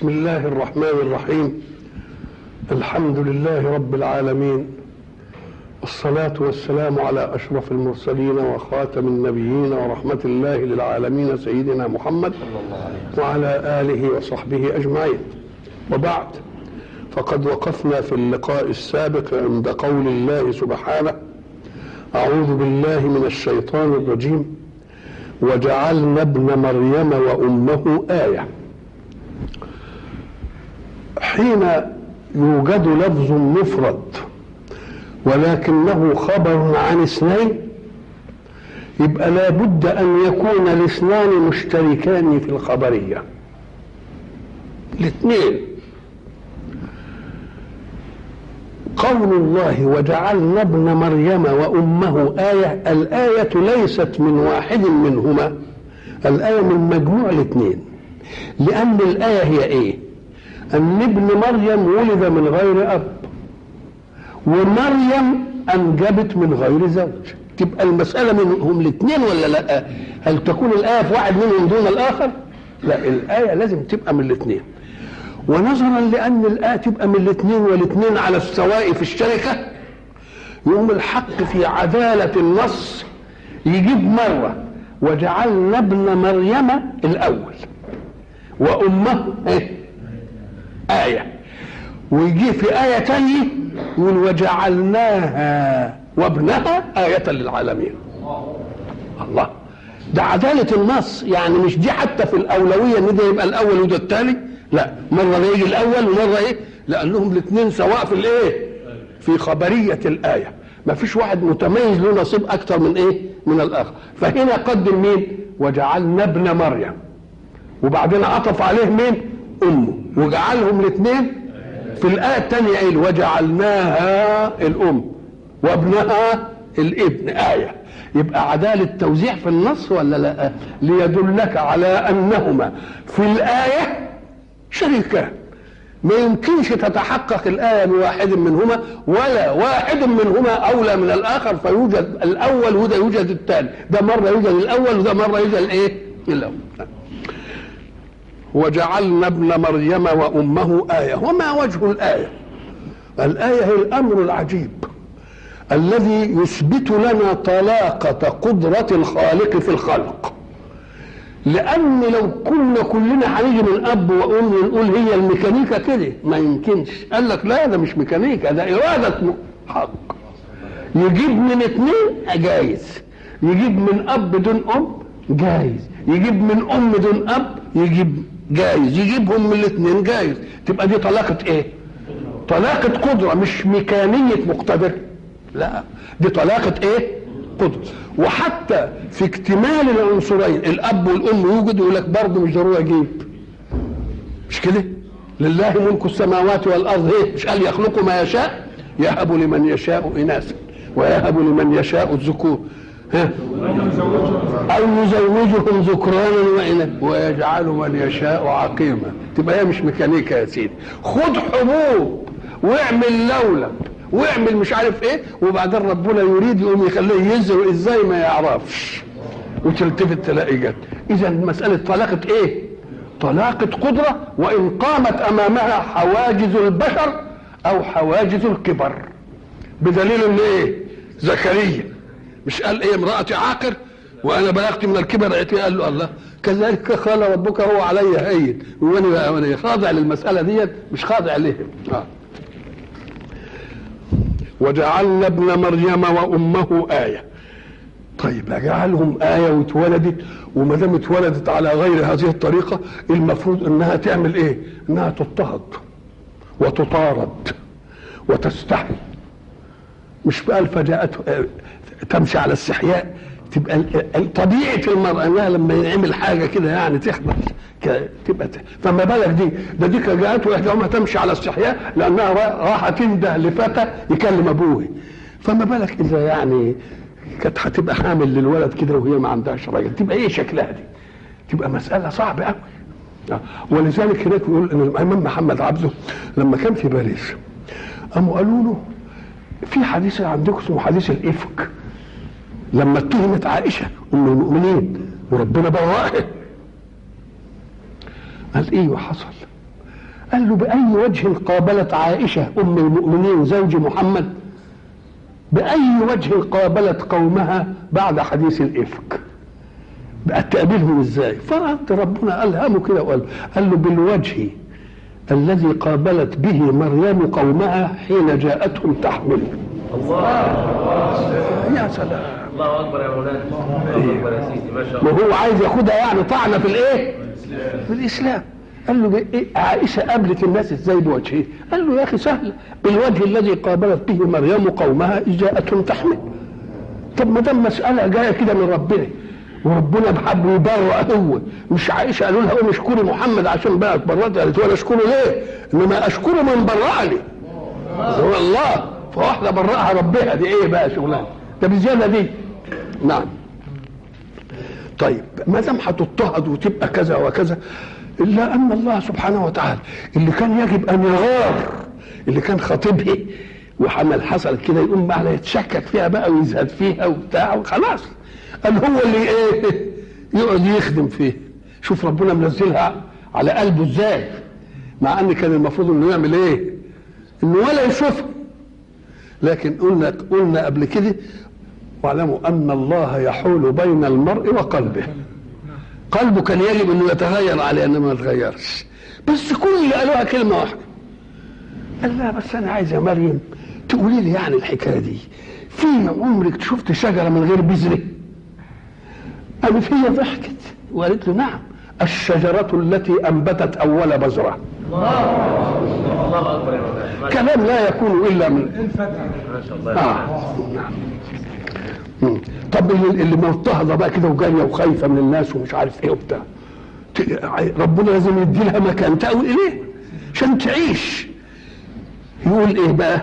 بسم الله الرحمن الرحيم الحمد لله رب العالمين الصلاة والسلام على أشرف المرسلين وخاتم النبيين ورحمة الله للعالمين سيدنا محمد وعلى آله وصحبه أجمعين وبعد فقد وقفنا في اللقاء السابق عند قول الله سبحانه أعوذ بالله من الشيطان الرجيم وجعلنا ابن مريم وأمه آية حين يوجد لفظ مفرد ولكنه خبر عن اثنين يبقى لابد ان يكون الاثنان مشتركان في الخبريه الاثنين قول الله وجعلنا ابن مريم وامه ايه الايه ليست من واحد منهما الايه من مجموع الاثنين لان الايه هي ايه ان ابن مريم ولد من غير اب ومريم انجبت من غير زوج تبقى المساله منهم الاثنين ولا لا هل تكون الايه في واحد منهم دون الاخر لا الايه لازم تبقى من الاثنين ونظرا لان الايه تبقى من الاثنين والاثنين على السواء في الشركه يقوم الحق في عداله النص يجيب مره وجعلنا ابن مريم الاول وامه ايه آية ويجي في آية تانية يقول وجعلناها وابنها آية للعالمين الله ده عدالة النص يعني مش دي حتى في الأولوية إن ده يبقى الأول وده الثاني لا مرة يجي الأول ومرة إيه لأنهم الاثنين سواء في الإيه في خبرية الآية ما فيش واحد متميز له نصيب أكثر من إيه من الآخر فهنا قدم مين وجعلنا ابن مريم وبعدين عطف عليه مين امه وجعلهم الاثنين في الايه الثانيه قال وجعلناها الام وابنها الابن ايه يبقى عداله توزيع في النص ولا لا ليدلك على انهما في الايه شريكان ما يمكنش تتحقق الآية بواحد منهما ولا واحد منهما أولى من الآخر فيوجد الأول وده يوجد الثاني ده مرة يوجد الأول وده مرة يوجد الإيه؟ الأول وجعلنا ابن مريم وامه ايه وما وجه الايه الايه هي الامر العجيب الذي يثبت لنا طلاقه قدره الخالق في الخلق لان لو كنا كلنا هنيجي من اب وام نقول هي الميكانيكا كده ما يمكنش قال لك لا ده مش ميكانيكا ده اراده حق يجيب من اثنين جايز يجيب من اب دون ام جايز يجيب من ام دون اب يجيب جايز يجيبهم من الاثنين جايز تبقى دي طلاقة ايه طلاقة قدرة مش ميكانية مقتدر لا دي طلاقة ايه قدرة وحتى في اكتمال العنصرين الاب والام يوجد يقول لك برضه مش ضروري اجيب مش كده لله ملك السماوات والارض ايه مش قال يخلق ما يشاء يهب لمن يشاء اناثا ويهب لمن يشاء الذكور ها أو يزوجهم ذكرانا وإناثا ويجعل من يشاء عقيما تبقى هي مش ميكانيكا يا سيدي خد حبوب واعمل لولب واعمل مش عارف ايه وبعدين ربنا يريد يقوم يخليه يزرع ازاي ما يعرفش وتلتفت تلاقي جت اذا مساله طلاقه ايه طلاقه قدره وان قامت امامها حواجز البشر او حواجز الكبر بدليل ان ايه زكريا مش قال ايه امرأتي عاقر وانا بلغت من الكبر قال له الله كذلك قال ربك هو علي هين وانا وانا خاضع للمساله ديت مش خاضع لهم آه. وجعلنا ابن مريم وامه ايه طيب اجعلهم ايه واتولدت وما دام اتولدت على غير هذه الطريقه المفروض انها تعمل ايه؟ انها تضطهد وتطارد وتستحي مش قال فجاءته تمشي على استحياء تبقى طبيعه المراه انها لما يعمل حاجه كده يعني تخبط تبقى فما بالك دي ده دي جاءته احداهما تمشي على استحياء لانها راح تنده لفتى يكلم ابوه فما بالك اذا يعني كانت هتبقى حامل للولد كده وهي ما عندهاش راجل تبقى ايه شكلها دي؟ تبقى مساله صعبه قوي ولذلك هناك يقول ان الامام محمد عبده لما كان في باريس قاموا قالوا له في حديث عندكم اسمه حديث الافك لما اتهمت عائشه ام المؤمنين وربنا برأها قال ايه وحصل قال له بأي وجه قابلت عائشة أم المؤمنين زوج محمد بأي وجه قابلت قومها بعد حديث الإفك بقت تقابلهم ازاي فرد ربنا ألهمه كده وقال قال له بالوجه الذي قابلت به مريم قومها حين جاءتهم تحمل يا سلام الله اكبر يا مولانا الله اكبر يا سيدي ما شاء الله وهو عايز ياخدها يعني طعنه في الايه؟ في الاسلام قال له إيه عائشه قابلت الناس ازاي بوجهه؟ قال له يا اخي سهله بالوجه الذي قابلت به مريم قومها اذ جاءتهم تحمل طب ما دام مساله جايه كده من ربنا وربنا بحب يبرأ هو مش عائشه قالوا لها قومي اشكري محمد عشان بقى اتبرأت قالت وانا اشكره ليه؟ انما اشكره من برأني هو الله فواحده برأها ربها دي ايه بقى شغلانه؟ ده بزياده دي نعم طيب ما دام هتضطهد وتبقى كذا وكذا الا ان الله سبحانه وتعالى اللي كان يجب ان يغار اللي كان خطيبها وحمل حصل كده يقوم بقى يتشكك فيها بقى ويزهد فيها وبتاع وخلاص قال هو اللي ايه يقعد يخدم فيه شوف ربنا منزلها على قلبه ازاي مع ان كان المفروض انه يعمل ايه انه ولا يشوفها لكن قلنا قلنا قبل كده واعلموا ان الله يحول بين المرء وقلبه قلبه كان يجب انه يتغير عليه انه ما يتغيرش بس كل اللي قالوها كلمه واحده قال لا بس انا عايز يا مريم تقولي لي يعني الحكايه دي في عمرك شفت شجره من غير بذره قامت هي ضحكت وقالت له نعم الشجرة التي أنبتت أول بذرة الله اكبر يا مولانا ما شاء كلام لا يكون إلا من ما شاء الله آه. نعم. مم. طب اللي اللي مضطهده بقى كده وجاريه وخايفه من الناس ومش عارف ايه وبتاع ت- ربنا لازم يدي لها مكان تأوي اليه عشان تعيش يقول ايه بقى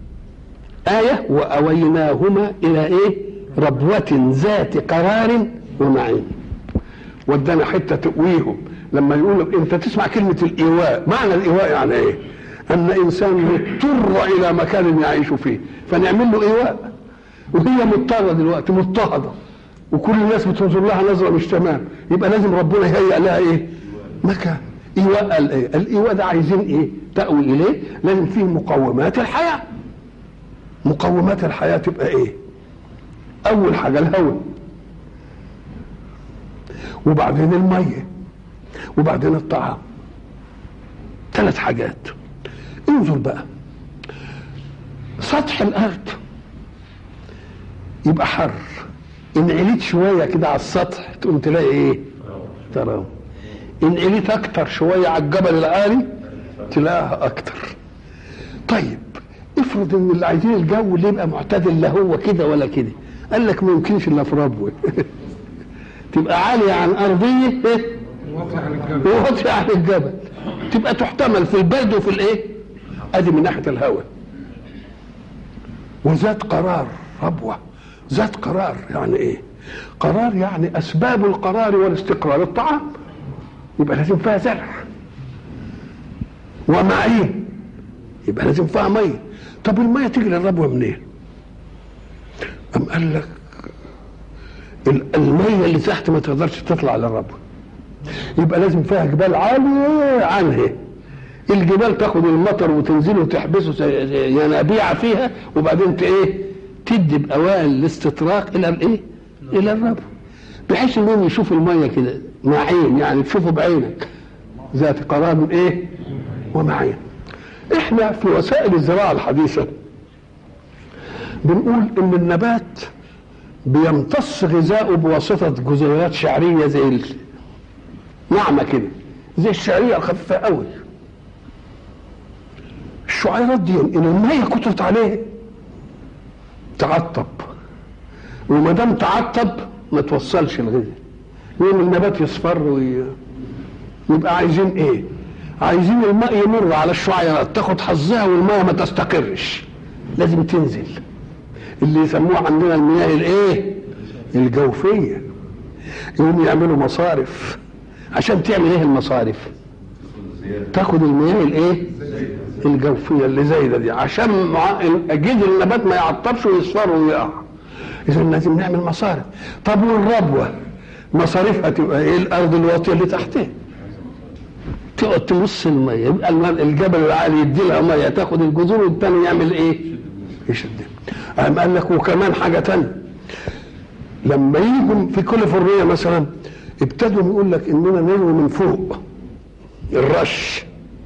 آية وأويناهما إلى إيه؟ ربوة ذات قرار ومعين. ودانا حتة تقويهم لما يقول أنت تسمع كلمة الإيواء، معنى الإيواء يعني إيه؟ أن إنسان مضطر إلى مكان يعيش فيه، فنعمل له إيواء. وهي مضطرة دلوقتي مضطهدة وكل الناس بتنظر لها نظرة مش تمام، يبقى لازم ربنا يهيئ لها إيه؟ مكان. إيواء قال إيه؟ الإيواء ده عايزين إيه؟ تأوي إليه، لازم فيه مقومات الحياة. مقومات الحياة تبقى ايه اول حاجة الهواء وبعدين المية وبعدين الطعام ثلاث حاجات انظر بقى سطح الارض يبقى حر ان عليت شوية كده على السطح تقوم تلاقي ايه ترى ان عليت اكتر شوية على الجبل العالي تلاقيها اكتر طيب افرض ان اللي عايزين الجو اللي يبقى معتدل لا هو كده ولا كده قال لك ما يمكنش الا في ربوه تبقى عاليه عن ارضيه وواطيه عن الجبل تبقى تحتمل في البرد وفي الايه ادي من ناحيه الهواء وذات قرار ربوه ذات قرار يعني ايه قرار يعني اسباب القرار والاستقرار الطعام يبقى لازم فيها زرع ومعين يبقى لازم فيها ميه طب الميه تيجي للربوه منين؟ أم قال لك ال- الميه اللي تحت ما تقدرش تطلع للربوه يبقى لازم فيها جبال عاليه عنها الجبال تاخد المطر وتنزله وتحبسه زي- زي ينابيع فيها وبعدين ت- ايه تدي باوائل الاستطراق الى الايه؟ الى الربوه بحيث انهم يشوفوا الميه كده معين يعني تشوفه بعينك ذات قرار ايه؟ ومعين احنا في وسائل الزراعه الحديثه بنقول ان النبات بيمتص غذاؤه بواسطه جزيئات شعريه زي ال- ناعمه كده زي الشعريه الخفيفه قوي الشعيرات دي ان الميه كترت عليه تعطب وما دام تعطب ما توصلش الغذاء يوم النبات يصفر وي... يبقى عايزين ايه عايزين الماء يمر على الشعيرات تاخد حظها والماء ما تستقرش لازم تنزل اللي يسموها عندنا المياه الايه الجوفيه يقوم يعملوا مصارف عشان تعمل ايه المصارف تاخد المياه الايه الجوفيه اللي زايده دي عشان مع... جذر النبات ما يعطبش ويصفر ويقع اذا لازم نعمل مصارف طب والربوه مصاريفها تبقى ايه الارض الواطيه اللي تحتها تقعد تمص الميه يبقى الم- الجبل العالي يدي لها ميه تاخد الجذور والتاني يعمل ايه؟ يشد قام قال لك وكمان حاجه تانية لما يجوا في كاليفورنيا مثلا ابتدوا يقول لك اننا نروي من فوق الرش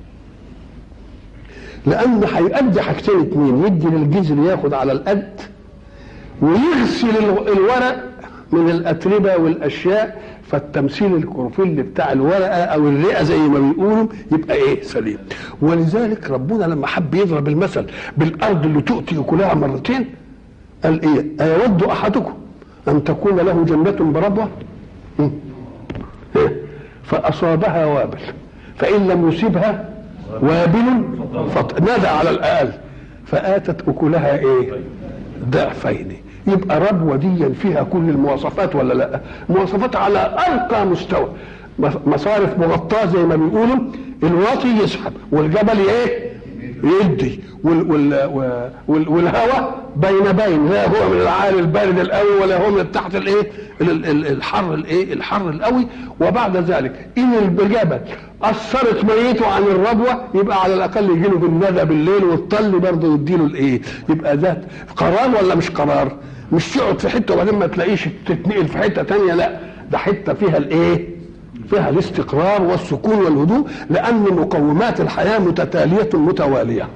لان هيؤدي حاجتين اتنين يدي للجذر ياخد على القد ويغسل الو- الورق من الاتربه والاشياء فالتمثيل الكروفيل بتاع الورقه او الرئه زي ما بيقولوا يبقى ايه سليم ولذلك ربنا لما حب يضرب المثل بالارض اللي تؤتي اكلها مرتين قال ايه ايود احدكم ان تكون له جنه بربوه مم. إيه؟ فاصابها وابل فان لم يصيبها وابل فط... نادى على الاقل فاتت اكلها ايه ضعفين يبقى ربوة دي فيها كل المواصفات ولا لا مواصفات على ارقى مستوى مصارف مغطاة زي ما بيقولوا الواطي يسحب والجبل ايه يدي وال وال وال والهواء بين بين لا هو من العالي البارد القوي ولا هو من تحت الايه ال- ال- الحر الايه الحر القوي وبعد ذلك ان الجبل اثرت ميته عن الربوه يبقى على الاقل يجي له بالندى بالليل والطل برضه يديله الايه يبقى ذات قرار ولا مش قرار مش يقعد في حته وبعدين ما تلاقيش تتنقل في حته تانية لا ده حته فيها الايه فيها الاستقرار والسكون والهدوء لان مقومات الحياه متتاليه متواليه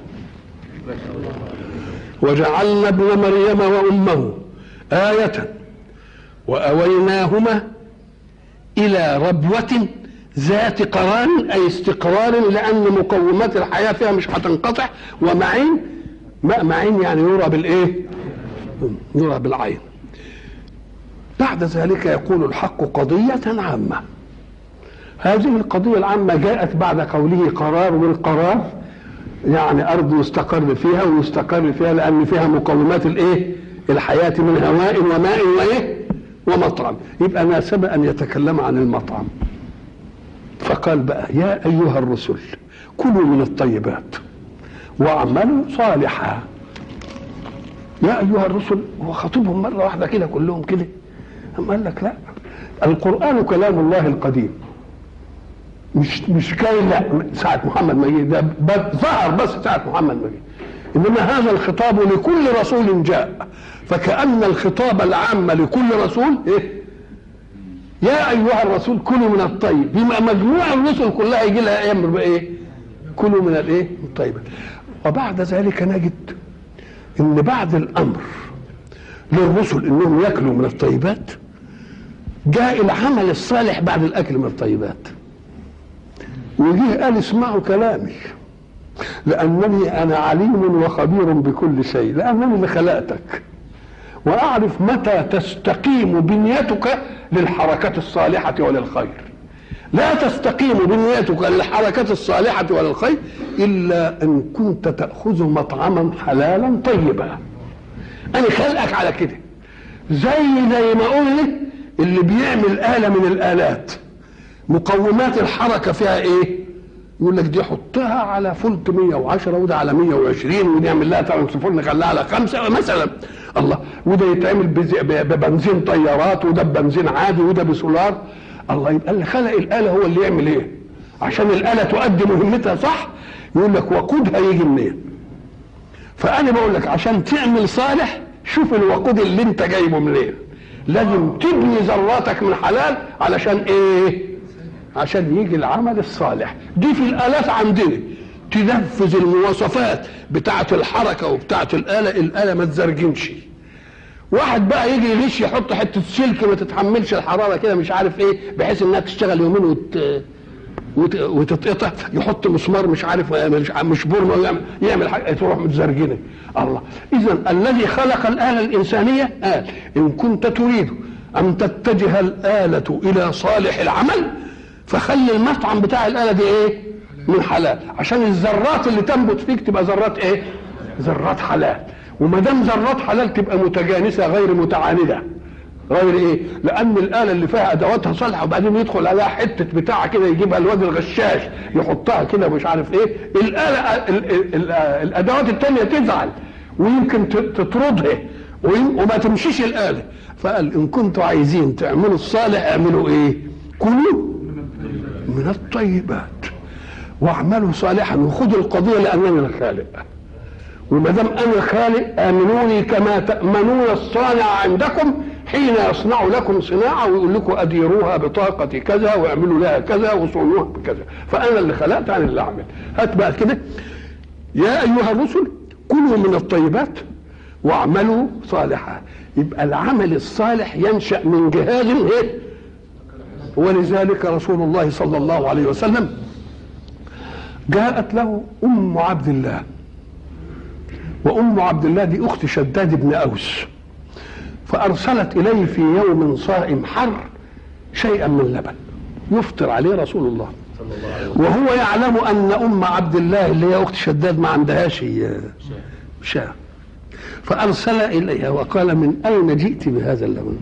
وجعلنا ابن مريم وامه ايه واويناهما الى ربوه ذات قرار اي استقرار لان مقومات الحياه فيها مش هتنقطع ومعين ماء معين يعني يرى بالايه يرى بالعين بعد ذلك يقول الحق قضيه عامه هذه القضية العامة جاءت بعد قوله قرار والقرار يعني أرض يستقر فيها ويستقر فيها لأن فيها مقومات الإيه؟ الحياة من هواء وماء وإيه؟ ومطعم يبقى ناسب أن يتكلم عن المطعم فقال بقى يا أيها الرسل كلوا من الطيبات واعملوا صالحا يا أيها الرسل هو خاطبهم مرة واحدة كده كلهم كده أم قال لك لا القرآن كلام الله القديم مش مش كاين لا ساعة محمد ما جه ده ب- ظهر بس ساعة محمد ما جه إنما هذا الخطاب لكل رسول جاء فكأن الخطاب العام لكل رسول إيه؟ يا أيها الرسول كلوا من الطيب بما مجموع الرسل كلها يجي لها أمر بإيه؟ كلوا من الإيه؟ من الطيبات وبعد ذلك نجد إن بعد الأمر للرسل إنهم يأكلوا من الطيبات جاء العمل الصالح بعد الأكل من الطيبات وجه قال اسمعوا كلامي لأنني أنا عليم وخبير بكل شيء لأنني اللي خلقتك وأعرف متى تستقيم بنيتك للحركة الصالحة وللخير لا تستقيم بنيتك للحركة الصالحة وللخير إلا إن كنت تأخذ مطعما حلالا طيبا أنا خلقك على كده زي زي ما قلنا اللي بيعمل آلة من الآلات مقومات الحركة فيها ايه يقول لك دي حطها على فولت 110 وده على 120 ودي يعمل لها ترانسفور نخليها على خمسة مثلا الله وده يتعمل بز- ب- ببنزين طيارات وده ببنزين عادي وده بسولار الله يبقى اللي خلق الآلة هو اللي يعمل ايه عشان الآلة تؤدي مهمتها صح يقول لك وقودها يجي منين فأنا بقول لك عشان تعمل صالح شوف الوقود اللي انت جايبه منين لازم تبني ذراتك من حلال علشان ايه عشان يجي العمل الصالح دي في الآلات عندنا تنفذ المواصفات بتاعة الحركة وبتاعة الآلة الآلة ما تزرجنش واحد بقى يجي يغش يحط حتة سلك ما تتحملش الحرارة كده مش عارف ايه بحيث انها تشتغل يومين وت... وت... وتتقطع يحط مسمار مش عارف مش, مش بورمه ويعمل يعمل حاجه تروح متزرجنه الله اذا الذي خلق الاله الانسانيه قال ان كنت تريد ان تتجه الاله الى صالح العمل فخلي المطعم بتاع الاله دي ايه من حلال عشان الذرات اللي تنبت فيك تبقى ذرات ايه ذرات حلال وما دام ذرات حلال تبقى متجانسه غير متعانده غير ايه لان الاله اللي فيها ادواتها صالحه وبعدين يدخل عليها حته بتاع كده يجيبها الواد الغشاش يحطها كده مش عارف ايه الاله ال- ال- ال- الادوات التانية تزعل ويمكن ت- تطردها ويم- وما تمشيش الاله فقال ان كنتوا عايزين تعملوا الصالح اعملوا ايه كلوا من الطيبات واعملوا صالحا وخذوا القضيه لانني الخالق وما دام انا خالق امنوني كما تامنون الصانع عندكم حين يصنع لكم صناعه ويقول لكم اديروها بطاقه كذا واعملوا لها كذا وصونوها بكذا فانا اللي خلقت انا اللي اعمل هات بقى كده يا ايها الرسل كلوا من الطيبات واعملوا صالحا يبقى العمل الصالح ينشا من جهاز ايه ولذلك رسول الله صلى الله عليه وسلم جاءت له ام عبد الله وام عبد الله دي اخت شداد بن اوس فارسلت اليه في يوم صائم حر شيئا من لبن يفطر عليه رسول الله وهو يعلم ان ام عبد الله اللي هي اخت شداد ما عندهاش شاة فارسل اليها وقال من اين جئت بهذا اللبن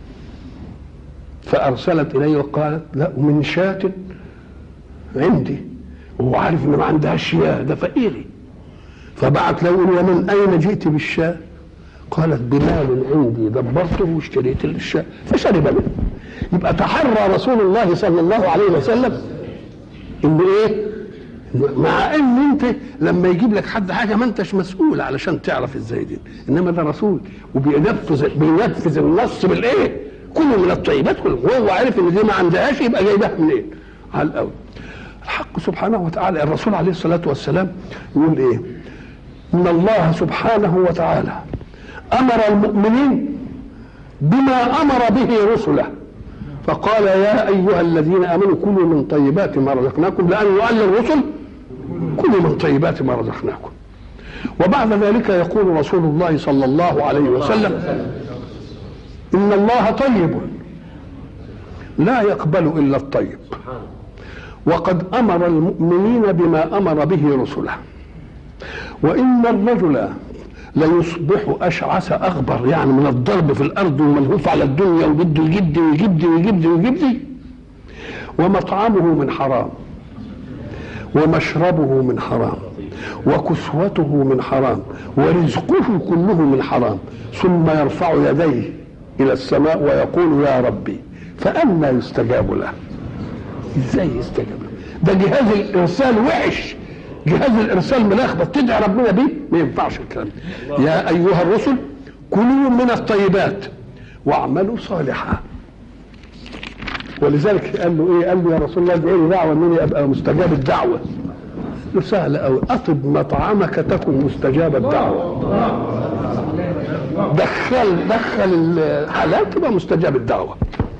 فارسلت اليه وقالت لا من شاة عندي وهو عارف ان ما عندهاش شياه ده فقيري فبعت له ومن اين جئت بالشاة قالت بمال عندي دبرته واشتريت الشاة فشرب منه يبقى تحرى رسول الله صلى الله عليه وسلم انه ايه مع ان انت لما يجيب لك حد حاجه ما انتش مسؤول علشان تعرف ازاي دي انما ده رسول وبينفذ بينفذ النص بالايه كله من الطيبات كله وهو عارف ان دي ما عندهاش يبقى جايبها منين على الاول الحق سبحانه وتعالى الرسول عليه الصلاه والسلام يقول ايه ان الله سبحانه وتعالى امر المؤمنين بما امر به رسله فقال يا ايها الذين امنوا كلوا من طيبات ما رزقناكم لان قال للرسل كلوا من طيبات ما رزقناكم وبعد ذلك يقول رسول الله صلى الله عليه وسلم ان الله طيب لا يقبل الا الطيب وقد امر المؤمنين بما امر به رسله وان الرجل ليصبح اشعث اغبر يعني من الضرب في الارض وملهوف على الدنيا وبده يجد ويجد ويجد ويجد ومطعمه من حرام ومشربه من حرام وكسوته من حرام ورزقه كله من حرام ثم يرفع يديه الى السماء ويقول يا ربي فأنى يستجاب له ازاي يستجاب له ده جهاز الارسال وحش جهاز الارسال ملخبط تدعي ربنا بيه ما ينفعش الكلام يا ايها الرسل كلوا من الطيبات واعملوا صالحا ولذلك قال له ايه قال له يا رسول الله ادعي لي دعوه انني ابقى مستجاب الدعوه له سهل قوي اطب مطعمك تكن مستجاب الدعوه دخل دخل الحلال تبقى مستجاب الدعوه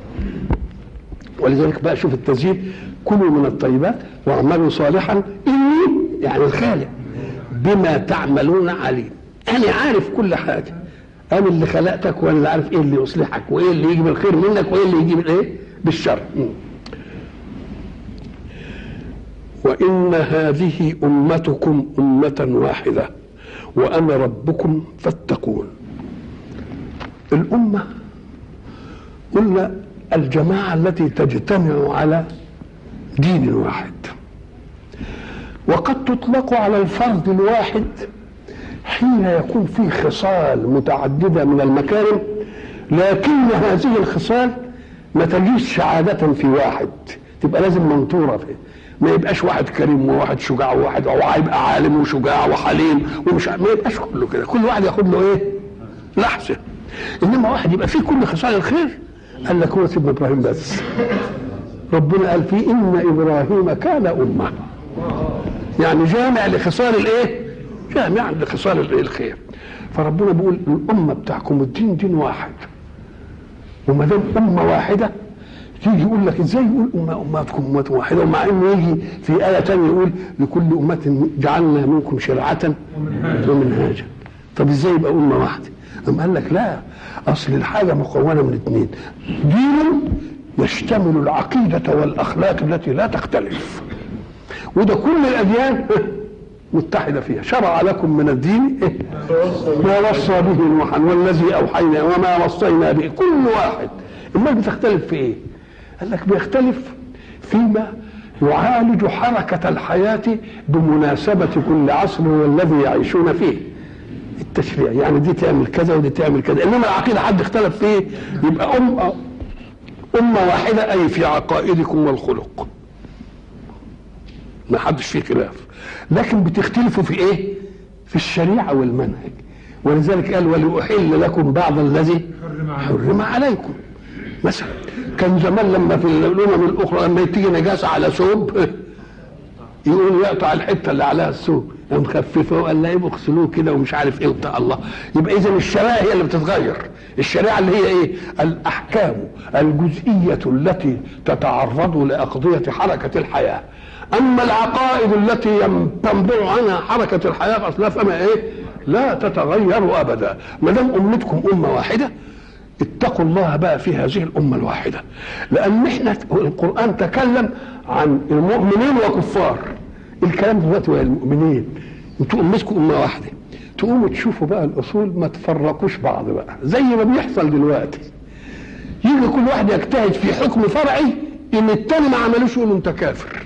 ولذلك بقى شوف التسجيل كلوا من الطيبات واعملوا صالحا اني يعني الخالق بما تعملون عليم انا عارف كل حاجه انا اللي خلقتك وانا اللي عارف ايه اللي يصلحك وايه اللي يجيب الخير منك وايه اللي يجيب الايه بالشر وان هذه امتكم امه واحده وانا ربكم فاتقون الامه قلنا الجماعه التي تجتمع على دين واحد وقد تطلق على الفرد الواحد حين يكون في خصال متعددة من المكارم لكن هذه الخصال ما تجيش عادة في واحد تبقى لازم منطورة فيه ما يبقاش واحد كريم وواحد شجاع وواحد او يبقى عالم وشجاع وحليم ومش ما يبقاش كله كده كل واحد ياخد له ايه لحظه انما واحد يبقى فيه كل خصال الخير قال لك هو سيدنا ابراهيم بس ربنا قال فيه ان ابراهيم كان امه يعني جامع لخصال الايه جامع لخصال الايه الخير فربنا بيقول الامه بتاعكم الدين دين واحد وما دام امه واحده تيجي يقول لك ازاي يقول أمة امتكم امه واحده ومع انه يجي في ايه ثانيه يقول لكل امه جعلنا منكم شرعه ومنهاجا طب ازاي يبقى امه واحده؟ أم قال لك لا اصل الحاجه مكونه من اثنين دين يشتمل العقيده والاخلاق التي لا تختلف وده كل الاديان متحدة فيها شرع لكم من الدين إيه؟ ما وصى به نوحا والذي أوحينا وما وصينا به كل واحد امال بتختلف في ايه قال لك بيختلف فيما يعالج حركة الحياة بمناسبة كل عصر والذي يعيشون فيه التشريع يعني دي تعمل كذا ودي تعمل كذا انما العقيدة حد اختلف فيه يبقى أمة أمة واحدة أي في عقائدكم والخلق ما حدش فيه خلاف لكن بتختلفوا في ايه في الشريعه والمنهج ولذلك قال ولأحل لكم بعض الذي حرم عليكم مثلا كان زمان لما في الامم الاخرى لما تيجي نجاسه على ثوب يقول يقطع الحته اللي عليها الثوب يقوم خففه وقال لا يبقوا اغسلوه كده ومش عارف ايه وبتاع الله يبقى اذا الشريعه هي اللي بتتغير الشريعه اللي هي ايه الاحكام الجزئيه التي تتعرض لاقضيه حركه الحياه اما العقائد التي يم- تنبع عنها حركه الحياه فاصلها فما ايه لا تتغير ابدا ما دام امتكم امه واحده اتقوا الله بقى في هذه الامه الواحده لان احنا القران تكلم عن المؤمنين وكفار الكلام دلوقتي هو المؤمنين انتوا امتكم امه واحده تقوموا تشوفوا بقى الاصول ما تفرقوش بعض بقى زي ما بيحصل دلوقتي يجي كل واحد يجتهد في حكم فرعي ان التاني ما عملوش يقول انت كافر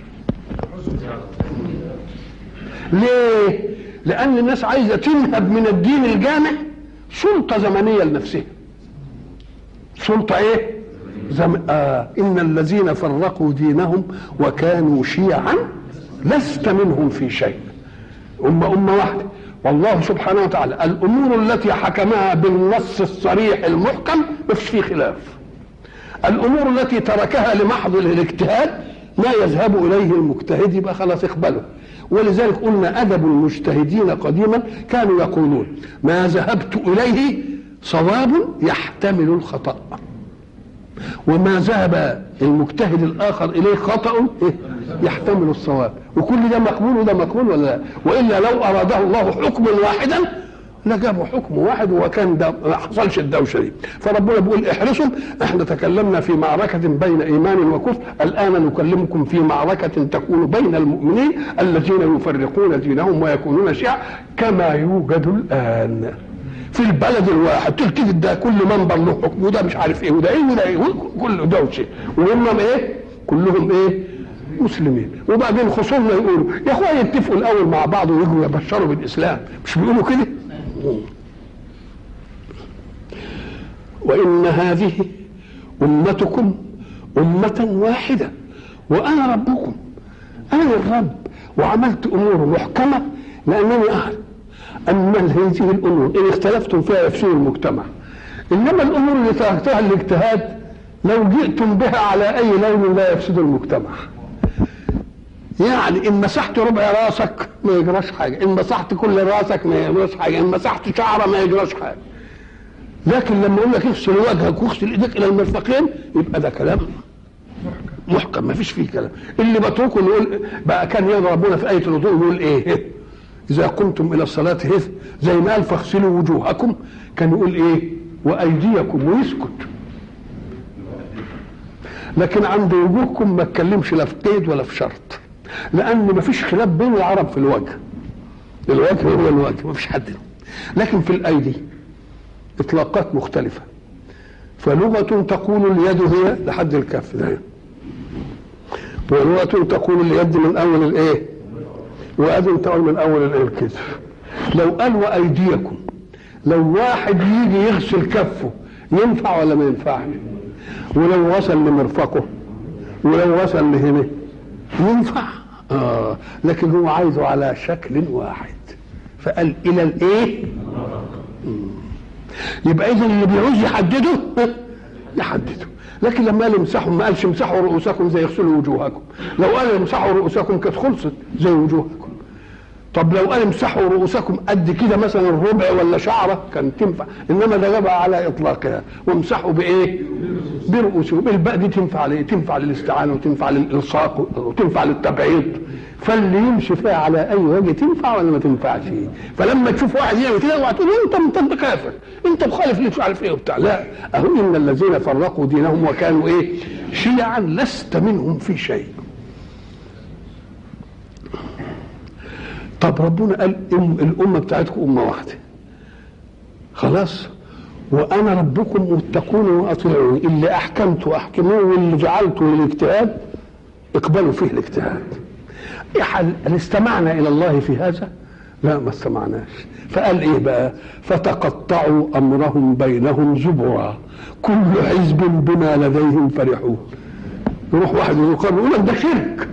ليه لان الناس عايزه تنهب من الدين الجامع سلطه زمنيه لنفسها سلطه ايه زم... آه ان الذين فرقوا دينهم وكانوا شيعا لست منهم في شيء أمة أمة واحدة والله سبحانه وتعالى الأمور التي حكمها بالنص الصريح المحكم ما فيش فيه خلاف الأمور التي تركها لمحض الاجتهاد ما يذهب إليه المجتهد يبقى خلاص اقبله ولذلك قلنا أدب المجتهدين قديما كانوا يقولون ما ذهبت إليه صواب يحتمل الخطأ وما ذهب المجتهد الاخر اليه خطا إيه؟ يحتمل الصواب وكل ده مقبول وده مقبول ولا لا والا لو اراده الله حكما واحدا لجابوا حكم واحد وكان ده ما حصلش الدوشه دي فربنا بيقول احرصوا احنا تكلمنا في معركه بين ايمان وكفر الان نكلمكم في معركه تكون بين المؤمنين الذين يفرقون دينهم ويكونون شيعا كما يوجد الان في البلد الواحد تلتفت ده كل منبر له حكم وده مش عارف ايه وده ايه وده ايه كل دوشه وهم ايه كلهم ايه مسلمين وبعدين خصومنا يقولوا يا اخويا يتفقوا الاول مع بعض ويجوا يبشروا بالاسلام مش بيقولوا كده وان هذه امتكم امه واحده وانا ربكم انا الرب وعملت امور محكمه لانني اعلم اما هذه الامور ان اختلفتم فيها يفسد المجتمع انما الامور اللي تركتها الاجتهاد لو جئتم بها على اي لون لا يفسد المجتمع يعني ان مسحت ربع راسك ما يجراش حاجه ان مسحت كل راسك ما يجراش حاجه ان مسحت شعره ما يجراش حاجه لكن لما اقول لك اغسل وجهك واغسل ايديك الى المرفقين يبقى ده كلام محكم ما فيش فيه كلام اللي بتركه نقول بقى كان يضربون في ايه الوضوء يقول ايه اذا قمتم الى الصلاه هذ زي ما قال فاغسلوا وجوهكم كان يقول ايه وايديكم ويسكت لكن عند وجوهكم ما اتكلمش لا في قيد ولا في شرط لان ما فيش خلاف بين العرب في الوجه الوجه هو الوجه ما فيش حد لكن في الايدي اطلاقات مختلفه فلغه تقول اليد هي لحد الكف ده ولغه تقول اليد من اول الايه وأذن تقول من أول الكتف لو قال وأيديكم لو واحد يجي يغسل كفه ينفع ولا ما ينفعش ولو وصل لمرفقه ولو وصل لهنا ينفع آه لكن هو عايزه على شكل واحد فقال إلى الإيه يبقى إذا اللي بيعوز يحدده يحدده لكن لما قال امسحوا ما قالش امسحوا رؤوسكم زي يغسلوا وجوهكم لو قال امسحوا رؤوسكم كانت خلصت زي وجوهكم طب لو قال امسحوا رؤوسكم قد كده مثلا الربع ولا شعره كان تنفع انما ده جابها على اطلاقها وامسحوا بايه؟ برؤوسهم الباء دي تنفع ليه؟ تنفع للاستعانه وتنفع للالصاق وتنفع للتبعيض فاللي يمشي فيها على اي وجه تنفع ولا ما تنفعش فلما تشوف واحد يعمل كده اوعى تقول انت انت كافر انت مخالف ليه مش عارف ايه وبتاع لا اهو ان الذين فرقوا دينهم وكانوا ايه؟ شيعا لست منهم في شيء طب ربنا قال إم الامه بتاعتكم امه واحده خلاص وانا ربكم واتقون واطيعوني اللي احكمت واحكموه واللي جعلته للاجتهاد اقبلوا فيه الاجتهاد هل استمعنا الى الله في هذا لا ما استمعناش فقال ايه بقى فتقطعوا امرهم بينهم زبرا كل حزب بما لديهم فرحون يروح واحد يقول يقول لك ده شرك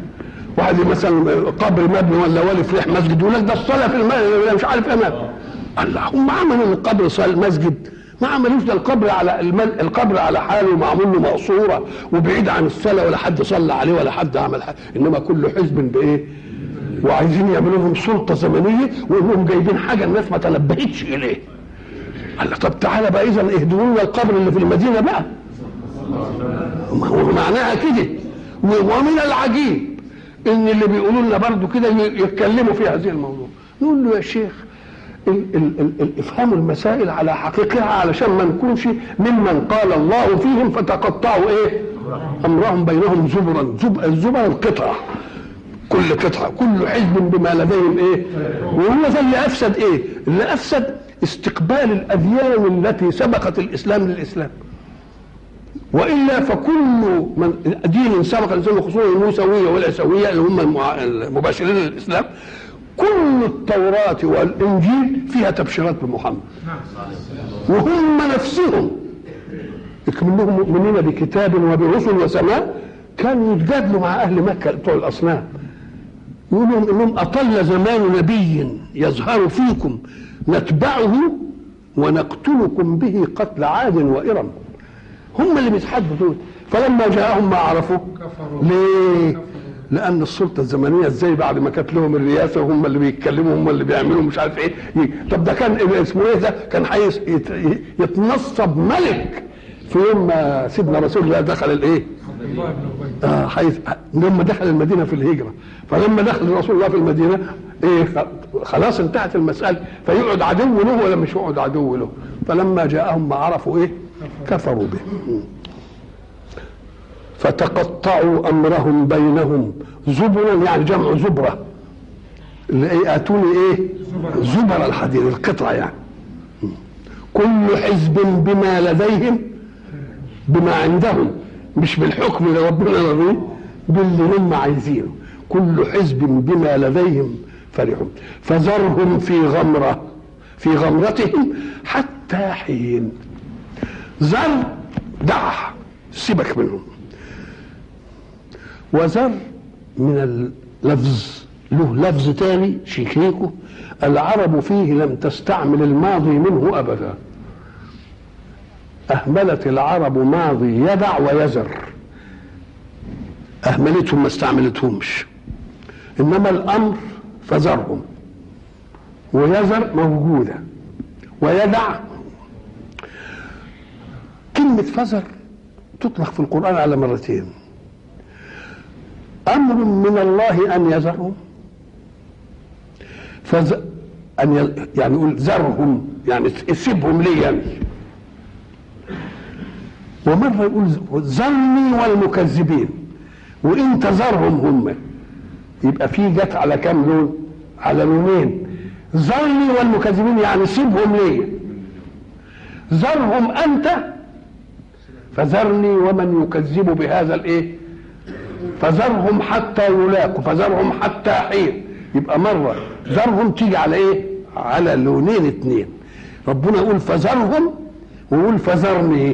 واحد مثلا قبر مبني ولا ولي فلح مسجد يقول لك ده الصلاه في المسجد مش عارف امام الله هم عملوا القبر صال مسجد ما عملوش ده القبر على الم- القبر على حاله معمول له مقصوره وبعيد عن الصلاه ولا حد صلى عليه ولا حد عمل حاجه انما كل حزب بايه؟ وعايزين يعملوا لهم سلطه زمنيه وانهم جايبين حاجه الناس ما تنبهتش اليه. قال له طب تعالى بقى اذا اهدوا لنا القبر اللي في المدينه بقى. ما هو معناها كده و- ومن العجيب ان اللي بيقولوا لنا برضه كده ي- يتكلموا في هذه الموضوع نقول له يا شيخ ال ال ال ال افهموا المسائل على حقيقتها علشان ما نكونش ممن قال الله فيهم فتقطعوا ايه امرهم بينهم زبرا زب الزبر القطعه كل قطعه كل حزب بما لديهم ايه وهو ده اللي افسد ايه اللي افسد استقبال الاديان التي سبقت الاسلام للاسلام والا فكل من دين سبق الاسلام خصوصا الموسويه والعيسويه اللي هم المع- المباشرين للاسلام كل التوراه والانجيل فيها تبشيرات بمحمد وهم نفسهم منهم مؤمنين بكتاب وبرسل وسماء كانوا يتجادلوا مع اهل مكه بتوع الاصنام يقولوا انهم اطل زمان نبي يظهر فيكم نتبعه ونقتلكم به قتل عاد وارم هم اللي بيتحدوا دول فلما جاءهم ما عرفوا ليه؟ لان السلطه الزمنيه ازاي بعد ما كانت لهم الرئاسه وهم اللي بيتكلموا هم اللي بيعملوا مش عارف ايه ي- طب ده كان اسمه ايه ده؟ كان حيث يتنصب ملك في يوم ما سيدنا رسول الله دخل الايه؟ آه حيث لما دخل المدينه في الهجره فلما دخل رسول الله في المدينه ايه خ- خلاص انتهت المساله فيقعد عدو له ولا مش يقعد عدو له فلما جاءهم ما عرفوا ايه كفروا به م. فتقطعوا امرهم بينهم زبرا يعني جمع زبره اللي ايه اتوني ايه زبر الحديد القطعه يعني م. كل حزب بما لديهم بما عندهم مش بالحكم اللي ربنا يرضيه باللي هم عايزينه كل حزب بما لديهم فرحون فذرهم في غمرة في غمرتهم حتى حين ذر دع سيبك منهم وذر من اللفظ له لفظ تاني شيكيكو العرب فيه لم تستعمل الماضي منه أبدا أهملت العرب ماضي يدع ويزر أهملتهم ما استعملتهمش إنما الأمر فذرهم ويزر موجودة ويدع كلمة فذر تطلق في القرآن على مرتين أمر من الله أن يذرهم فز... أن ي... يعني يقول ذرهم يعني سيبهم لي يعني ومرة يقول ذرني والمكذبين وإن تذرهم هم يبقى في جت على كام لون؟ على لونين ذرني والمكذبين يعني سيبهم لي ذرهم أنت فذرني ومن يكذب بهذا الإيه؟ فذرهم حتى يلاقوا فذرهم حتى حين يبقى مرة ذرهم تيجي على إيه؟ على لونين اتنين ربنا يقول فذرهم ويقول فذرني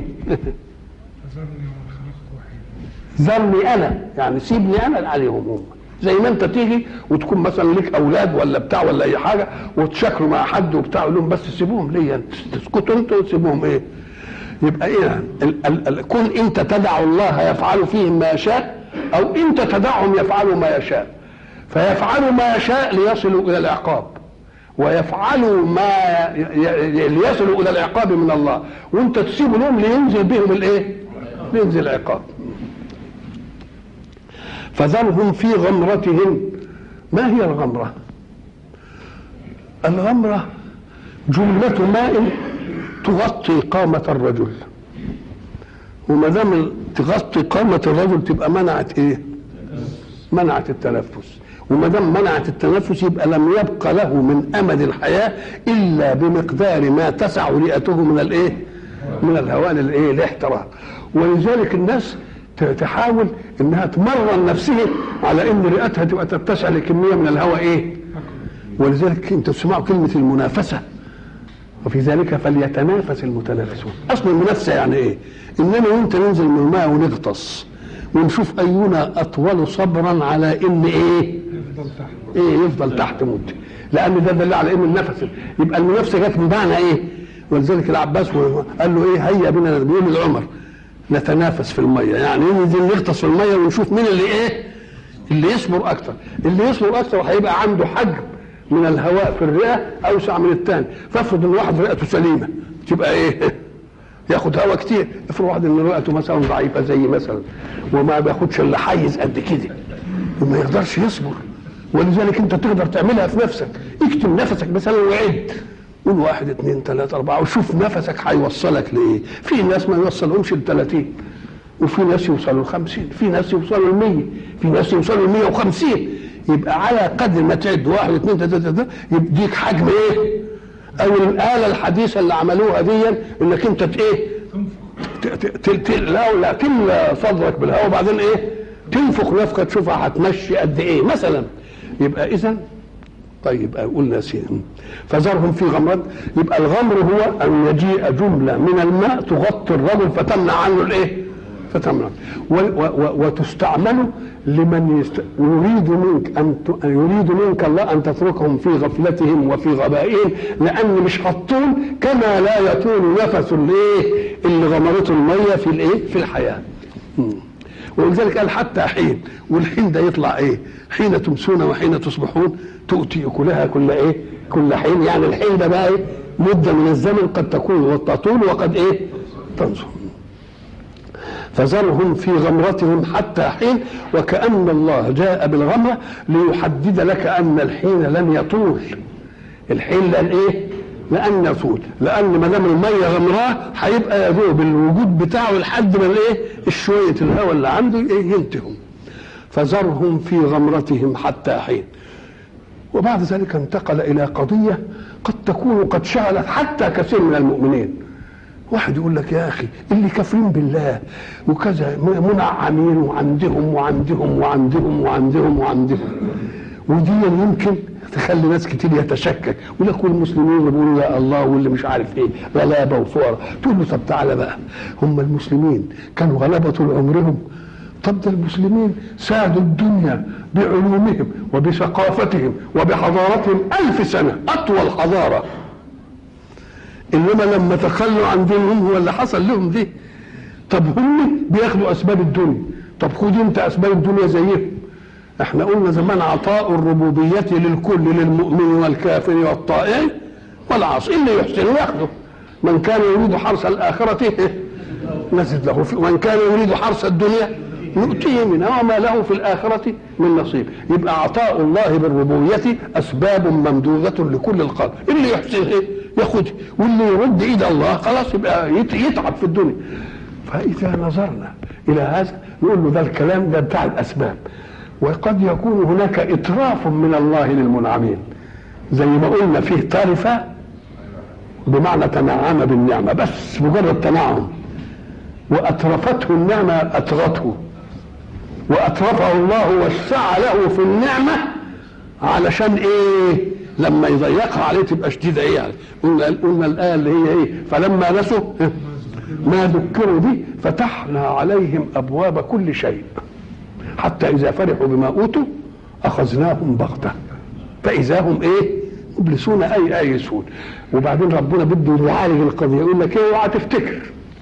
ذرني انا يعني سيبني انا عليهم هم زي ما انت تيجي وتكون مثلا لك اولاد ولا بتاع ولا اي حاجه وتشكروا مع حد وبتاع يقول لهم بس سيبوهم ليا تسكتوا انتوا وتسيبوهم ايه يبقى ايه ال- ال- ال- كن انت تدع الله يفعل فيهم ما يشاء او انت تدعهم يفعلوا ما يشاء فيفعلوا ما يشاء ليصلوا الى العقاب ويفعلوا ما ي- ي- ليصلوا الى العقاب من الله وانت تسيب لهم لينزل بهم الايه ينزل العقاب فذرهم في غمرتهم ما هي الغمرة الغمرة جملة ماء تغطي قامة الرجل وما دام تغطي قامة الرجل تبقى منعت ايه منعت التنفس وما دام منعت التنفس يبقى لم يبق له من امد الحياه الا بمقدار ما تسع رئته من الايه؟ من الهواء للايه؟ الاحتراق ولذلك الناس ت- تحاول انها تمرن نفسها على ان رئتها تبقى تتسع لكميه من الهواء ايه؟ ولذلك انتوا تسمعوا كلمه المنافسه وفي ذلك فليتنافس المتنافسون اصل المنافسه يعني ايه؟ اننا وانت ننزل من الماء ونغطس ونشوف اينا اطول صبرا على ان ايه ايه يفضل تحت مده لان ده دليل على ان النفس يبقى المنافسه جت من معنى ايه ولذلك العباس قال له ايه هيا بنا بيوم العمر نتنافس في الميه يعني ننزل نغطس في الميه ونشوف مين اللي ايه اللي يصبر اكتر اللي يصبر اكتر هيبقى عنده حجم من الهواء في الرئه اوسع من الثاني فافرض ان واحد رئته سليمه تبقى ايه ياخد هواء كتير افرض واحد ان رئته مثلا ضعيفه زي مثلا وما بياخدش الا حيز قد كده وما يقدرش يصبر ولذلك انت تقدر تعملها في نفسك اكتم نفسك مثلا وعد قول واحد اثنين ثلاثة أربعة وشوف نفسك هيوصلك لإيه في ناس ما يوصلهمش ل 30 وفي ناس يوصلوا ل 50 في ناس يوصلوا ل 100 في ناس يوصلوا ل 150 يبقى على قدر ما تعد واحد اثنين ثلاثة ثلاثة يديك حجم ايه؟ او الآلة الحديثة اللي عملوها دي انك انت ت- ايه؟ ت- ت- ت- لا لا تملى صدرك بالهواء وبعدين ايه؟ تنفخ نفخة تشوفها هتمشي قد ايه مثلا يبقى اذا طيب قلنا سين فذرهم في غمرات يبقى الغمر هو ان يجيء جمله من الماء تغطي الرجل فتمنع عنه الايه؟ فتمنع و- و- و- وتستعمل لمن يست... يريد منك ان ت... يريد منك الله ان تتركهم في غفلتهم وفي غبائهم لان مش هتطول كما لا يطول نفس الايه اللي غمرته الميه في الايه في الحياه مم. ولذلك قال حتى حين والحين ده يطلع ايه حين تمسون وحين تصبحون تؤتي اكلها كل ايه كل حين يعني الحين ده بقى ايه مده من الزمن قد تكون تطول وقد ايه تنصر فذرهم في غمرتهم حتى حين وكأن الله جاء بالغمرة ليحدد لك أن الحين لن يطول الحين لن إيه؟ لأن يطول لأن ما دام المية غمراه هيبقى يدوب الوجود بتاعه لحد ما الإيه؟ الشوية الهواء اللي عنده إيه؟ ينتهوا فذرهم في غمرتهم حتى حين وبعد ذلك انتقل إلى قضية قد تكون قد شغلت حتى كثير من المؤمنين واحد يقول لك يا اخي اللي كافرين بالله وكذا منعمين وعندهم وعندهم وعندهم وعندهم وعندهم ودي يمكن تخلي ناس كتير يتشكك يقول لك والمسلمين اللي بيقولوا يا الله واللي مش عارف ايه غلابه وفقراء تقول له طب تعالى بقى هم المسلمين كانوا غلابه طول عمرهم طب ده المسلمين سادوا الدنيا بعلومهم وبثقافتهم وبحضارتهم ألف سنة أطول حضارة انما لما تخلوا عن دينهم هو اللي حصل لهم دي طب هم بياخدوا اسباب الدنيا طب خد انت اسباب الدنيا زيهم احنا قلنا زمان عطاء الربوبية للكل للمؤمن والكافر والطائع والعاصي اللي يحسن ياخده من كان يريد حرث الآخرة نزد له في ومن كان يريد حرث الدنيا نؤتيه منها وما له في الآخرة من نصيب يبقى عطاء الله بالربوبية أسباب ممدودة لكل الخلق اللي يحسن إيه ياخد واللي يرد ايد الله خلاص يبقى يت- يتعب في الدنيا فاذا نظرنا الى هذا نقول له ده الكلام ده بتاع الاسباب وقد يكون هناك اتراف من الله للمنعمين زي ما قلنا فيه طرفه بمعنى تنعم بالنعمه بس مجرد تنعم واترفته النعمه اطغته واترفه الله وسع له في النعمه علشان ايه لما يضيقها عليه تبقى شديده ايه يعني قلنا قلنا الايه اللي هي ايه فلما نسوا ما ذكروا به فتحنا عليهم ابواب كل شيء حتى اذا فرحوا بما اوتوا اخذناهم بغته فاذا هم ايه مبلسون اي ايسون وبعدين ربنا بده يعالج القضيه يقول لك ايه اوعى تفتكر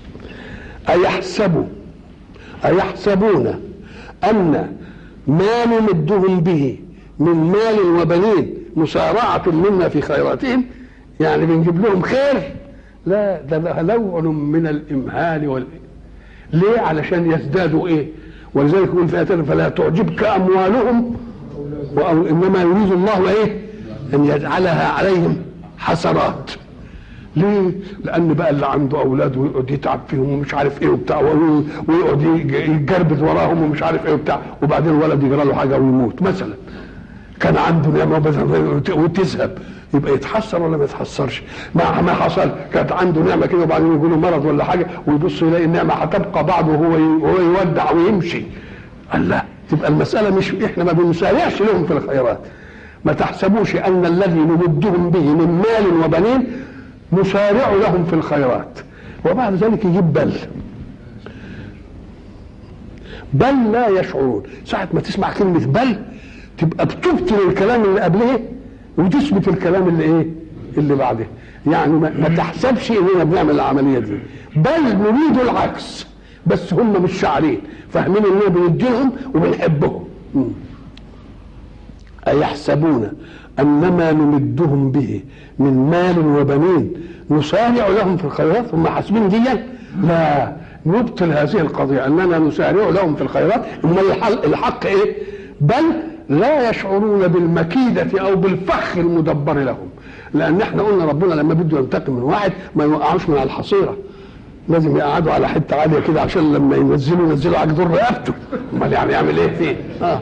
ايحسبوا ايحسبون ان ما نمدهم به من مال وبنين مسارعة منا في خيراتهم يعني بنجيب لهم خير لا ده ده نوع من الإمهال وال ليه علشان يزدادوا إيه ولذلك يقول في آية فلا تعجبك أموالهم وأو إنما يريد الله إيه أن يجعلها عليهم حسرات ليه؟ لأن بقى اللي عنده أولاد ويقعد يتعب فيهم ومش عارف إيه وبتاع وي- ويقعد يج- يتجربد وراهم ومش عارف إيه وبتاع وبعدين الولد يجرى له حاجة ويموت مثلا كان عنده نعمة وبس- وتذهب يبقى يتحسر ولا ما يتحسرش ما ما حصل كانت عنده نعمة كده وبعدين يجي له مرض ولا حاجة ويبص يلاقي النعمة هتبقى بعده وهو ي- وهو يودع ويمشي قال لا تبقى المسألة مش احنا ما بنسارعش لهم في الخيرات ما تحسبوش أن الذي نمدهم به من مال وبنين نسارع لهم في الخيرات وبعد ذلك يجيب بل بل لا يشعرون ساعة ما تسمع كلمة بل تبقى بتبطل الكلام اللي قبله وتثبت الكلام اللي ايه اللي بعده يعني ما, ما تحسبش اننا بنعمل العملية دي بل نريد العكس بس هم مش شاعرين فاهمين اننا بنديهم وبنحبهم مم. أيحسبون أنما نمدهم به من مال وبنين نسارع لهم في الخيرات هم حاسبين ديا لا نبطل هذه القضية أننا نسارع لهم في الخيرات أما الحق, الحق إيه بل لا يشعرون بالمكيدة أو بالفخ المدبر لهم لأن احنا قلنا ربنا لما بده ينتقم من واحد ما يوقعوش من على الحصيرة لازم يقعدوا على حتة عالية كده عشان لما ينزلوا ينزلوا على جدور رقبته امال يعني يعمل ايه فيه اه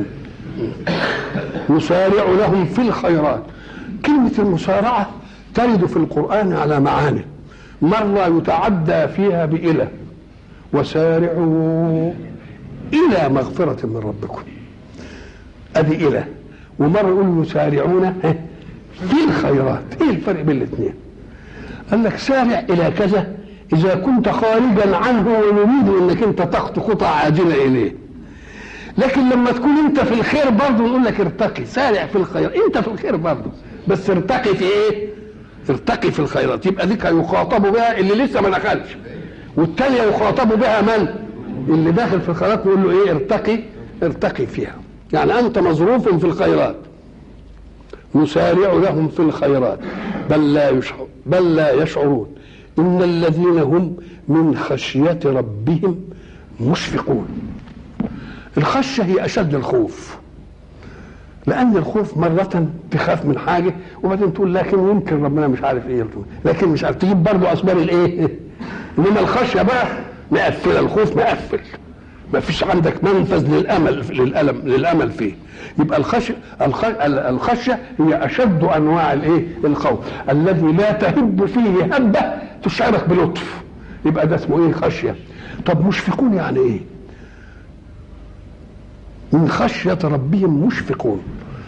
نسارع لهم في الخيرات كلمة المسارعة ترد في القرآن على معاني مرة يتعدى فيها بإلى وسارعوا إلى مغفرة من ربكم أدي إلى ومرة يقول يسارعون في الخيرات إيه الفرق بين الاثنين قال لك سارع إلى كذا إذا كنت خارجا عنه ونريد أنك أنت تخطو خطى عاجلة إليه لكن لما تكون انت في الخير برضه نقول لك ارتقي سارع في الخير انت في الخير برضه بس ارتقي في ايه ارتقي في الخيرات يبقى ديك يخاطب بها اللي لسه ما دخلش والتانية يخاطب بها من اللي داخل في الخيرات نقول له ايه ارتقي ارتقي فيها يعني انت مظروف في الخيرات نسارع لهم في الخيرات بل لا يشعر بل لا يشعرون ان الذين هم من خشيه ربهم مشفقون الخشية هي أشد الخوف لأن الخوف مرة تخاف من حاجة وبعدين تقول لكن يمكن ربنا مش عارف إيه لكن مش عارف تجيب برضه أسباب الإيه إنما الخشية بقى مقفلة الخوف مقفل ما فيش عندك منفذ للأمل للألم للأمل فيه يبقى الخشية الخشية هي أشد أنواع الإيه الخوف الذي لا تهب فيه هبة تشعرك بلطف يبقى ده اسمه إيه خشية طب مشفقون يعني إيه من خشية ربهم مشفقون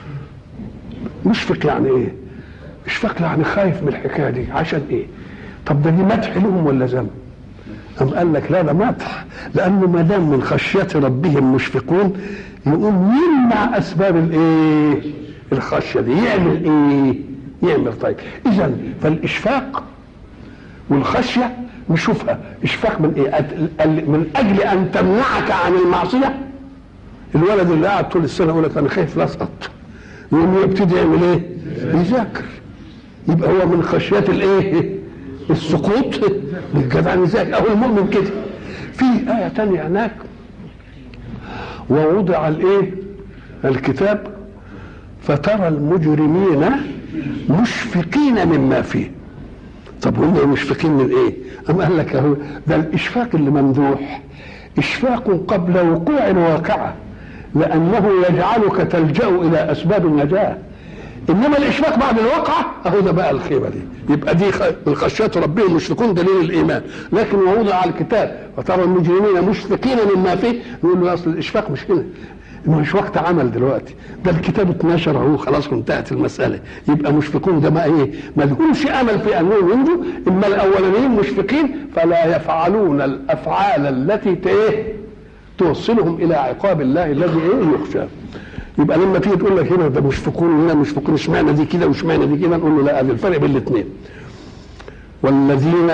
مشفق يعني ايه اشفق يعني خايف من الحكاية دي عشان ايه طب ده دي مدح لهم ولا ذم أم قال لك لا ده مدح لأنه ما دام من خشية ربهم مشفقون يقوم يمنع أسباب الإيه؟ الخشية دي يعمل إيه؟ يعمل طيب إذا فالإشفاق والخشية نشوفها إشفاق من إيه؟ من أجل أن تمنعك عن المعصية الولد اللي قاعد طول السنه يقول لك انا خايف لا اسقط يقوم يبتدي يعمل ايه؟ يذاكر يبقى هو من خشيات الايه؟ السقوط الجدع يذاكر او المؤمن كده في ايه تانية هناك ووضع الايه؟ الكتاب فترى المجرمين مشفقين مما فيه طب هم مشفقين من ايه؟ أم قال لك اهو ده الاشفاق اللي ممدوح اشفاق قبل وقوع الواقعه لأنه يجعلك تلجأ إلى أسباب النجاة إنما الإشفاق بعد الواقعة أهو ده بقى الخيبة دي يبقى دي من خشية ربهم مشفقون دليل الإيمان لكن ووضع على الكتاب وترى المجرمين مشفقين مما فيه نقول له أصل الإشفاق مش هنا مش وقت عمل دلوقتي ده الكتاب اتنشر اهو خلاص انتهت المساله يبقى مشفقون ده ما ايه ما لهمش امل في انهم ينجوا اما الاولانيين مشفقين فلا يفعلون الافعال التي ايه توصلهم الى عقاب الله الذي ايه يخشى يبقى لما تيجي تقول لك هنا ده مشفقون هنا مشفقون اشمعنى دي كده واشمعنى دي كده نقول له لا الفرق بين الاثنين والذين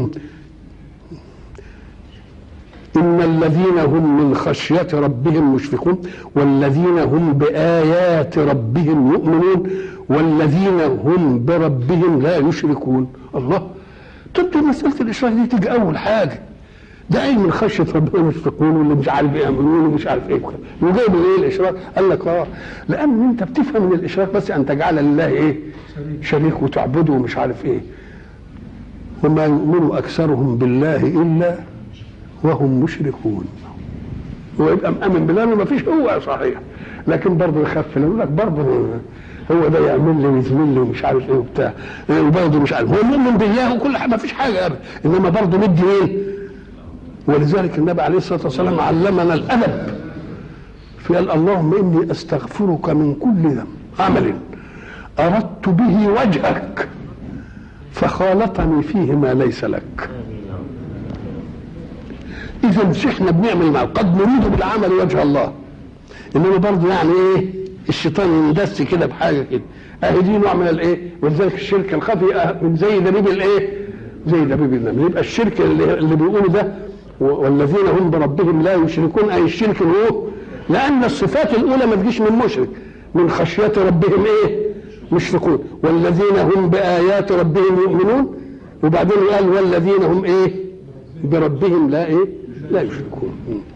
إن الذين هم من خشية ربهم مشفقون والذين هم بآيات ربهم يؤمنون والذين هم بربهم لا يشركون الله تبدو مسألة الإشراك دي تيجي أول حاجة ده ايه من خشيه ربنا مشفقون واللي مش عارف يعملون ومش عارف ايه وجايب ايه الاشراك؟ قال لك اه لان انت بتفهم من الاشراك بس ان تجعل لله ايه؟ شريك وتعبده ومش عارف ايه وما يؤمن اكثرهم بالله الا وهم مشركون هو يبقى مأمن بالله ما فيش هو صحيح لكن برضه يخفل يقول لك برضه هو ده يعمل لي ويزمل لي ومش عارف ايه وبتاع وبرضه مش عارف هو مؤمن بالله وكل حاجه ما فيش حاجه ابدا انما برضه مدي ايه؟ ولذلك النبي عليه الصلاه والسلام علمنا الادب فقال اللهم اني استغفرك من كل ذنب عمل اردت به وجهك فخالطني فيه ما ليس لك اذا احنا بنعمل معه قد نريد بالعمل وجه الله انما برضه يعني ايه الشيطان يندس كده بحاجه كده اهي دي نوع من الايه ولذلك الشرك الخفي أه- من زي دبيب الايه زي دبيب النمل يبقى الشرك اللي, اللي بيقولوا ده و- والذين هم بربهم لا يشركون اي الشرك هو لان الصفات الاولى ما تجيش من مشرك من خشيه ربهم ايه مشركون والذين هم بايات ربهم يؤمنون وبعدين قال والذين هم ايه بربهم لا ايه لا يشركون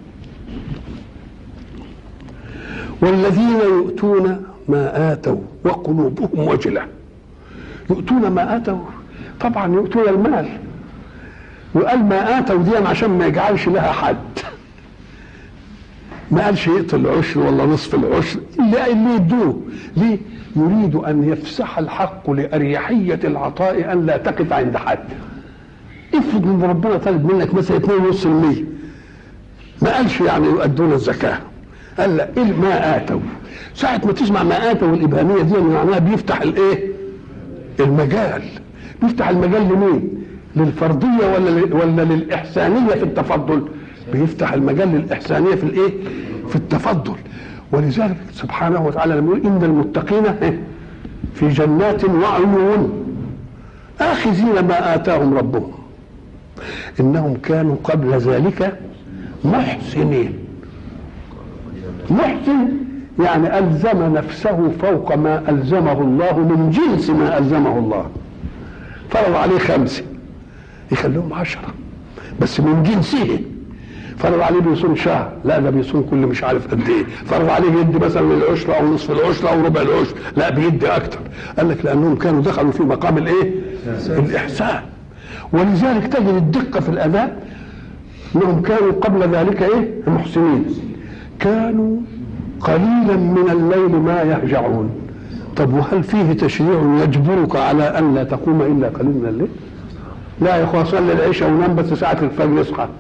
والذين يؤتون ما آتوا وقلوبهم وجلة يؤتون ما آتوا طبعا يؤتون المال وقال ما آتوا دي عشان ما يجعلش لها حد ما قالش يقتل العشر ولا نصف العشر اللي اللي يدوه ليه؟ يريد ان يفسح الحق لاريحيه العطاء ان لا تقف عند حد افرض ان ربنا طالب منك مثلا 2.5% ما قالش يعني يؤدون الزكاه قال لا إيه ما اتوا ساعه ما تسمع ما اتوا الابهاميه دي معناها بيفتح الايه المجال بيفتح المجال لمين للفرضيه ولا لل- ولا للاحسانيه في التفضل بيفتح المجال للاحسانيه في الايه في التفضل ولذلك سبحانه وتعالى لما يقول ان المتقين إيه؟ في جنات وعيون آخذين ما آتاهم ربهم إنهم كانوا قبل ذلك محسنين محسن يعني ألزم نفسه فوق ما ألزمه الله من جنس ما ألزمه الله فرض عليه خمسة يخليهم عشرة بس من جنسه فرض عليه بيصوم شهر لا ده بيصوم كل مش عارف قد ايه فرض عليه يدي مثلا العشر او نصف العشر او ربع العشر لا بيدي اكتر قال لك لانهم كانوا دخلوا في مقام الايه الاحسان ولذلك تجد الدقه في الاداء انهم كانوا قبل ذلك ايه محسنين كانوا قليلا من الليل ما يهجعون طب وهل فيه تشريع يجبرك على ان لا تقوم الا قليل من الليل لا يا اخوان صلي العشاء ونام بس ساعه الفجر اصحى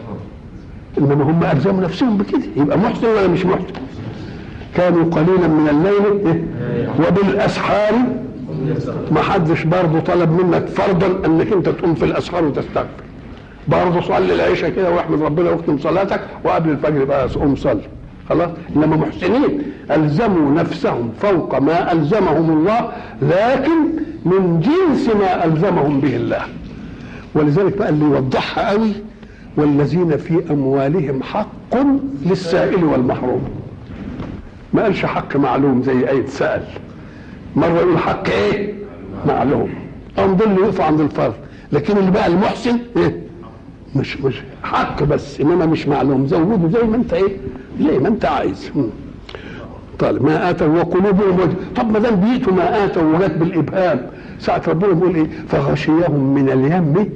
انما هم الزموا نفسهم بكده يبقى محسن ولا مش محسن كانوا قليلا من الليل إيه؟ وبالاسحار ما حدش برضه طلب منك فرضا انك انت تقوم في الاسحار وتستغفر برضه صلي العشاء كده واحمد ربنا واختم صلاتك وقبل الفجر بقى قوم صلي خلاص انما محسنين الزموا نفسهم فوق ما الزمهم الله لكن من جنس ما الزمهم به الله ولذلك بقى اللي يوضحها قوي والذين في اموالهم حق للسائل والمحروم ما قالش حق معلوم زي ايه سال مره يقول حق ايه معلوم او دول اللي يقفوا عند الفرض لكن اللي بقى المحسن ايه مش مش حق بس انما مش معلوم زوده زي ما انت ايه زي ما انت عايز مم. طيب ما اتوا وقلوبهم وجه طب ما دام بيتوا ما اتوا وجت بالابهام ساعه ربنا بيقول ايه فغشيهم من اليم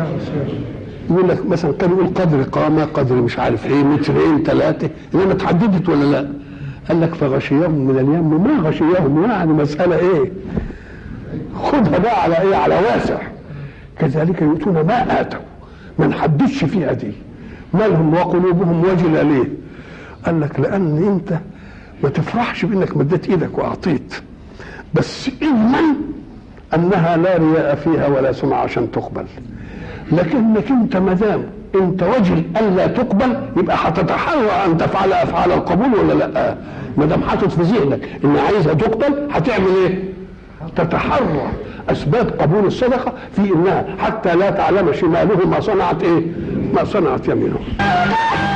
يقول لك مثلا كان يقول قدر قامه قدر مش عارف ايه مترين ثلاثه انما اتحددت ولا لا؟ قال لك فغشيهم من اليم ما غشيهم يعني مساله ايه؟ خدها بقى على ايه؟ على واسع كذلك يؤتون ما اتوا ما نحددش فيها دي مالهم وقلوبهم وجله ليه؟ قال لك لان انت ما تفرحش بانك مديت ايدك واعطيت بس اضمن انها لا رياء فيها ولا سمعه عشان تقبل لكنك انت ما دام انت وجل الا تقبل يبقى هتتحرى ان تفعل افعال القبول ولا لا ما دام حاطط في ذهنك ان عايزها تقبل هتعمل ايه تتحرى اسباب قبول الصدقه في انها حتى لا تعلم شماله ما صنعت ايه ما صنعت يمينه